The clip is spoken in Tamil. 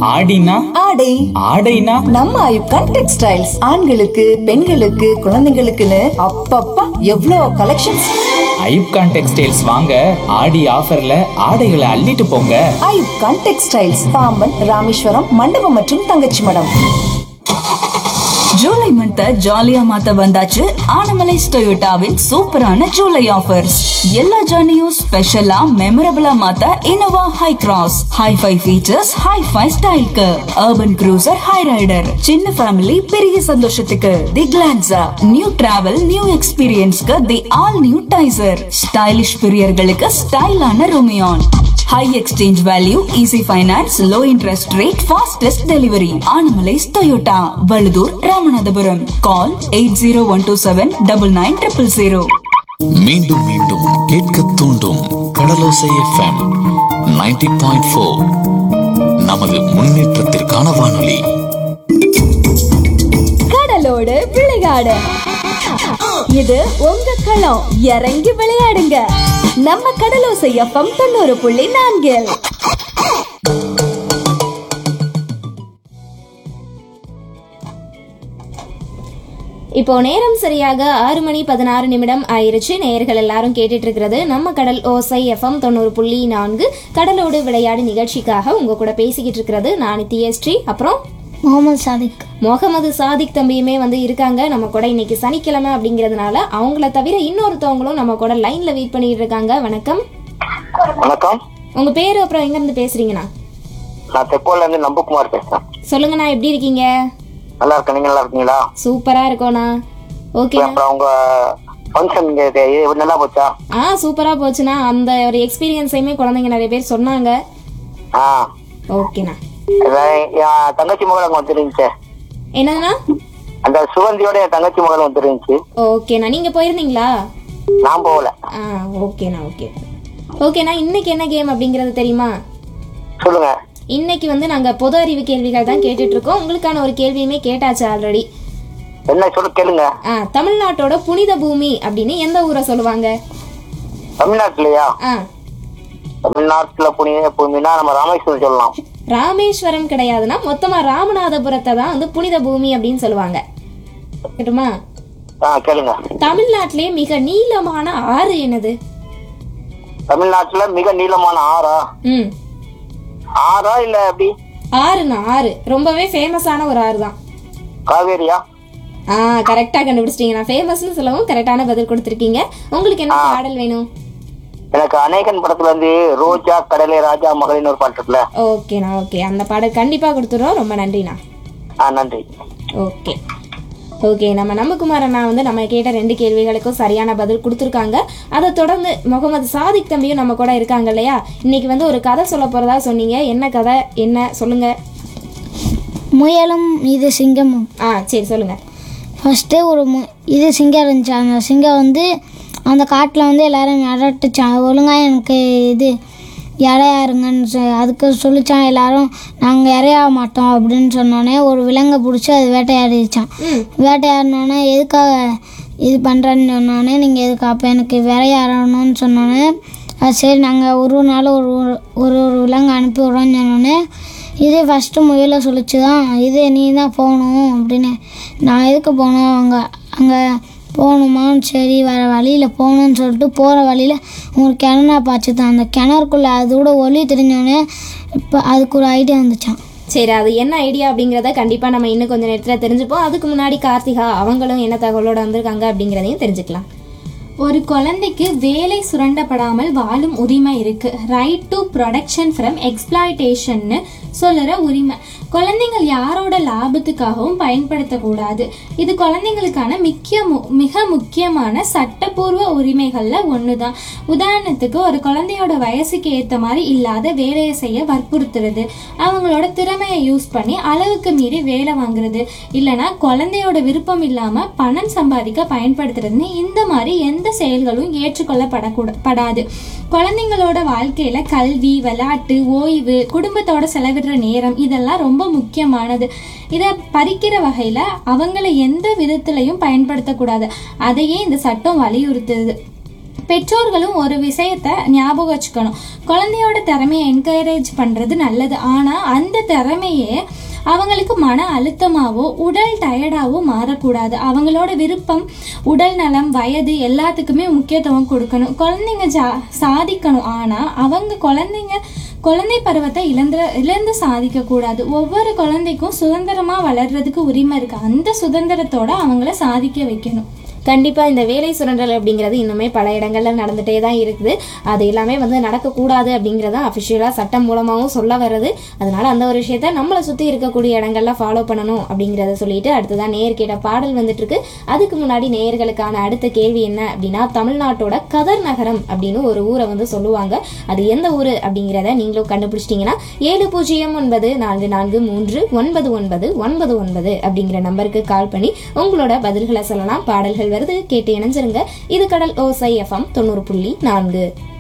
ஆடினா ஆடை ஆடைனா நம்ம ஐப்கான் டெக்ஸ்டைல்ஸ் ஆண்களுக்கு பெண்களுக்கு குழந்தைங்களுக்குன்னு அப்பப்பா எவ்வளோ கலெக்ஷன்ஸ் ஐப்கான் டெக்ஸ்டைல்ஸ் வாங்க ஆடி ஆஃபர்ல ஆடைகளை அள்ளிட்டு போங்க ஐப்கான் டெக்ஸ்டைல்ஸ் பாம்பன் ராமேஸ்வரம் மண்டபம் மற்றும் தங்கச்சி மடம் ஜூலை மந்த் ஜாலியா மாத்த வந்தாச்சு ஆனமலைஸ் டொயோட்டாவின் சூப்பரான ஜூலை ஆஃபர்ஸ் எல்லா ஜர்னியும் ஸ்பெஷலா மெமரபிளா மாத்த Innova Hycross hi fi features hi fi ஸ்டைல்க்கு அர்பன் க்ரூசர் ஹை ரைடர் சின்ன ஃபேமிலி பெரிய சந்தோஷத்துக்கு the Glanza new travel new எக்ஸ்பீரியன்ஸ்க்கு the all new Taisor stylish பிரியர்களுக்கு ஸ்டைலான Rumion high exchange value easy finance low interest rate fastest delivery Anamallais Toyota Vazhudur Ramanathapuram call eight zero one two seven double nine triple zero மீண்டும் மீண்டும் கேட்க தூண்டும் கடலோசை எஃப்எம் 90.4 பாயிண்ட் ஃபோர் நமது முன்னேற்றத்திற்கான வானொலி கடலோடு விளையாடு இது உங்க களம் இறங்கி விளையாடுங்க நம்ம கடலோசை எஃப்எம் தொண்ணூறு புள்ளி நான்கில் இப்போ நேரம் சரியாக ஆறு மணி பதினாறு நிமிடம் ஆயிருச்சு நேயர்கள் எல்லாரும் கேட்டுட்டு இருக்கிறது நம்ம கடல் ஓசை எஃப்எம் தொண்ணூறு புள்ளி நான்கு கடலோடு விளையாடு நிகழ்ச்சிக்காக உங்க கூட பேசிக்கிட்டு இருக்கிறது நான் தியஸ்ரீ அப்புறம் முகமது சாதிக் முகமது சாதிக் தம்பியுமே வந்து இருக்காங்க நம்ம கூட இன்னைக்கு சனிக்கிழமை அப்படிங்கிறதுனால அவங்கள தவிர இன்னொருத்தவங்களும் நம்ம கூட லைன்ல வெயிட் பண்ணிட்டு இருக்காங்க வணக்கம் வணக்கம் உங்க பேரு அப்புறம் எங்க இருந்து பேசுறீங்கண்ணா நான் தெப்போல இருந்து நம்புக்குமார் பேசுறேன் சொல்லுங்கண்ணா எப்படி இருக்கீங்க நல்லா இருக்கேன் நீங்க நல்லா இருக்கீங்களா சூப்பரா இருக்கோண்ணா ஓகேண்ணா அப்புறம் உங்க ஃபங்க்ஷன் நல்லா போச்சா ஆ சூப்பரா போச்சுண்ணா அந்த ஒரு எக்ஸ்பீரியன்ஸையுமே குழந்தைங்க நிறைய பேர் சொன்னாங்க ஆ ஓகேண்ணா அதான் என் தங்கச்சி மகள் அங்க வந்துருந்துச்சு என்னதுண்ணா அந்த சுகந்தியோட என் தங்கச்சி மகள் வந்துருந்துச்சு ஓகேண்ணா நீங்க போயிருந்தீங்களா நான் போகல ஆ ஓகேண்ணா ஓகே ஓகேண்ணா இன்னைக்கு என்ன கேம் அப்படிங்கிறது தெரியுமா சொல்லுங்க இன்னைக்கு வந்து நாங்க பொது அறிவு கேள்விகள் தான் கேட்டுட்டு இருக்கோம் உங்களுக்கான ஒரு கேள்வியுமே கேட்டாச்சு ஆல்ரெடி என்ன சொல்ல கேளுங்க ஆ தமிழ்நாட்டோட புனித பூமி அப்படின்னு எந்த ஊரை சொல்லுவாங்க தமிழ்நாட்டுலயா ஆ தமிழ்நாட்டுல புனித பூமினா நம்ம ராமேஸ்வரம் சொல்லலாம் ராமேஸ்வரம் கிடையாதுன்னா மொத்தமா ராமநாதபுரத்தை தான் வந்து புனித பூமி அப்படின்னு சொல்லுவாங்க கேட்டுமா ஆ கேளுங்க தமிழ்நாட்டிலே மிக நீளமான ஆறு என்னது தமிழ்நாட்டுல மிக நீளமான ஆறா ம் ஆறா இல்ல எப்படி ஆறுண்ணா ஆறு ரொம்பவே ஃபேமஸான ஒரு ஆறு தான் காவேரியா ஆ கரெக்டா கண்டுபிடிச்சிட்டீங்க நான் ஃபேமஸ்னு சொல்லவும் கரெக்டான பதில் கொடுத்துருக்கீங்க உங்களுக்கு என்ன பாடல் வேணும் எனக்கு அநேகன் படத்துல இருந்து ரோஜா கடலை ராஜா மகளின் ஒரு பாட்டு இருக்குல்ல ஓகேண்ணா ஓகே அந்த பாடல் கண்டிப்பா கொடுத்துறோம் ரொம்ப நன்றிண்ணா ஆ நன்றி ஓகே ஓகே நம்ம நம்பகுமார் அண்ணா வந்து நம்ம கேட்ட ரெண்டு கேள்விகளுக்கும் சரியான பதில் கொடுத்துருக்காங்க அதை தொடர்ந்து முகமது சாதிக் தம்பியும் நம்ம கூட இருக்காங்க இல்லையா இன்னைக்கு வந்து ஒரு கதை சொல்ல போறதா சொன்னீங்க என்ன கதை என்ன சொல்லுங்க முயலும் இது சிங்கமும் ஆ சரி சொல்லுங்க ஃபஸ்ட்டு ஒரு மு இது சிங்கம் இருந்துச்சு அந்த சிங்கம் வந்து அந்த காட்டில் வந்து எல்லாரும் மிரட்டுச்சான் ஒழுங்காக எனக்கு இது இறையாருங்கன்னு சொ அதுக்கு சொல்லிச்சான் எல்லாரும் நாங்கள் இறையாக மாட்டோம் அப்படின்னு சொன்னோடனே ஒரு விலங்கை பிடிச்சி அது வேட்டையாடிச்சான் வேட்டையாடினோடனே எதுக்காக இது பண்ணுறேன்னு சொன்னோடனே நீங்கள் எதுக்கு அப்போ எனக்கு விரையாடணும்னு சொன்னோடனே அது சரி நாங்கள் ஒரு ஒரு நாள் ஒரு ஒரு ஒரு ஒரு விலங்கு அனுப்பி விட்றோம்னு சொன்னோடனே இது ஃபஸ்ட்டு முயலை சொல்லிச்சு தான் இது நீ தான் போகணும் அப்படின்னு நான் எதுக்கு போகணும் அங்கே அங்கே போகணுமான்னு சரி வர வழியில் போகணும்னு சொல்லிட்டு போகிற வழியில் ஒரு கிணறா பாய்ச்சி தான் அந்த கிணறுக்குள்ளே அதோட ஒளி தெரிஞ்சோடனே இப்போ அதுக்கு ஒரு ஐடியா வந்துச்சான் சரி அது என்ன ஐடியா அப்படிங்கிறத கண்டிப்பா நம்ம இன்னும் கொஞ்சம் நேரத்தில் தெரிஞ்சுப்போம் அதுக்கு முன்னாடி கார்த்திகா அவங்களும் என்ன தகவலோட வந்திருக்காங்க அப்படிங்கிறதையும் தெரிஞ்சுக்கலாம் ஒரு குழந்தைக்கு வேலை சுரண்டப்படாமல் வாழும் உரிமை இருக்கு ரைட் டு ப்ரொடக்ஷன் ஃப்ரம் எக்ஸ்பிளாய்டேஷன்னு சொல்லுற உரிமை குழந்தைங்கள் யாரோட லாபத்துக்காகவும் பயன்படுத்தக்கூடாது இது குழந்தைங்களுக்கான முக்கிய மு- மிக முக்கியமான சட்டப்பூர்வ உரிமைகள்ல ஒண்ணுதான் உதாரணத்துக்கு ஒரு குழந்தையோட வயசுக்கு ஏத்த மாதிரி இல்லாத வேலையை செய்ய வற்புறுத்துறது அவங்களோட திறமையை யூஸ் பண்ணி அளவுக்கு மீறி வேலை வாங்குறது இல்லைன்னா குழந்தையோட விருப்பம் இல்லாம பணம் சம்பாதிக்க பயன்படுத்துறதுன்னு இந்த மாதிரி எந்த செயல்களும் ஏற்றுக்கொள்ளப்படக்கூட படாது குழந்தைங்களோட வாழ்க்கையில கல்வி விளையாட்டு ஓய்வு குடும்பத்தோட செலவிடுற நேரம் இதெல்லாம் ரொம்ப முக்கியமானது இதை பறிக்கிற வகையில அவங்கள எந்த விதத்திலையும் பயன்படுத்தக்கூடாது அதையே இந்த சட்டம் வலியுறுத்துது பெற்றோர்களும் ஒரு விஷயத்த ஞாபகம் வச்சுக்கணும் குழந்தையோட திறமையை என்கரேஜ் பண்றது நல்லது ஆனா அந்த திறமையே அவங்களுக்கு மன அழுத்தமாவோ உடல் டயர்டாவோ மாறக்கூடாது அவங்களோட விருப்பம் உடல் நலம் வயது எல்லாத்துக்குமே முக்கியத்துவம் கொடுக்கணும் குழந்தைங்க ஜா சாதிக்கணும் ஆனா அவங்க குழந்தைங்க குழந்தை பருவத்தை இழந்து இழந்து சாதிக்க கூடாது ஒவ்வொரு குழந்தைக்கும் சுதந்திரமா வளர்றதுக்கு உரிமை இருக்கு அந்த சுதந்திரத்தோட அவங்கள சாதிக்க வைக்கணும் கண்டிப்பா இந்த வேலை சுரண்டல் அப்படிங்கிறது இன்னுமே பல இடங்கள்ல நடந்துட்டே தான் இருக்குது அது எல்லாமே வந்து நடக்கக்கூடாது அப்படிங்கிறத அஃபிஷியலாக சட்டம் மூலமாகவும் சொல்ல வருது அதனால அந்த ஒரு விஷயத்த நம்மளை சுற்றி இருக்கக்கூடிய இடங்கள்ல ஃபாலோ பண்ணணும் அப்படிங்கிறத சொல்லிட்டு அடுத்ததான் நேர் கேட்ட பாடல் வந்துட்டு இருக்கு அதுக்கு முன்னாடி நேயர்களுக்கான அடுத்த கேள்வி என்ன அப்படின்னா தமிழ்நாட்டோட கதர் நகரம் அப்படின்னு ஒரு ஊரை வந்து சொல்லுவாங்க அது எந்த ஊர் அப்படிங்கிறத நீங்களும் கண்டுபிடிச்சிட்டிங்கன்னா ஏழு பூஜ்ஜியம் ஒன்பது நான்கு நான்கு மூன்று ஒன்பது ஒன்பது ஒன்பது ஒன்பது அப்படிங்கிற நம்பருக்கு கால் பண்ணி உங்களோட பதில்களை சொல்லலாம் பாடல்கள் வருது கேட்டு இணைஞ்சிருங்க இது கடல் ஓசை எஃப்எம் தொண்ணூறு புள்ளி நான்கு